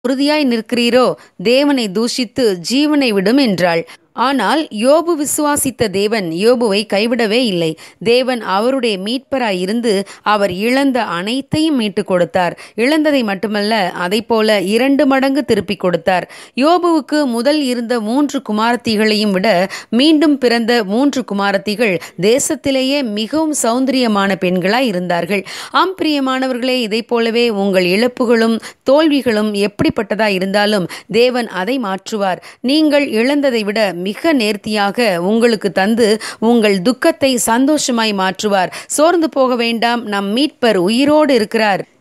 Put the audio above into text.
உறுதியாய் நிற்கிறீரோ தேவனை தூஷித்து ஜீவனை விடும் என்றாள் ஆனால் யோபு விசுவாசித்த தேவன் யோபுவை கைவிடவே இல்லை தேவன் அவருடைய மீட்பராய் இருந்து அவர் இழந்த அனைத்தையும் மீட்டு கொடுத்தார் இழந்ததை மட்டுமல்ல அதைப் போல இரண்டு மடங்கு திருப்பி கொடுத்தார் யோபுவுக்கு முதல் இருந்த மூன்று குமாரத்திகளையும் விட மீண்டும் பிறந்த மூன்று குமாரத்திகள் தேசத்திலேயே மிகவும் சௌந்தரியமான பெண்களாய் இருந்தார்கள் ஆம் பிரியமானவர்களே இதைப் போலவே உங்கள் இழப்புகளும் தோல்விகளும் எப்படிப்பட்டதாய் இருந்தாலும் தேவன் அதை மாற்றுவார் நீங்கள் இழந்ததை விட மிக நேர்த்தியாக உங்களுக்கு தந்து உங்கள் துக்கத்தை சந்தோஷமாய் மாற்றுவார் சோர்ந்து போக வேண்டாம் நம் மீட்பர் உயிரோடு இருக்கிறார்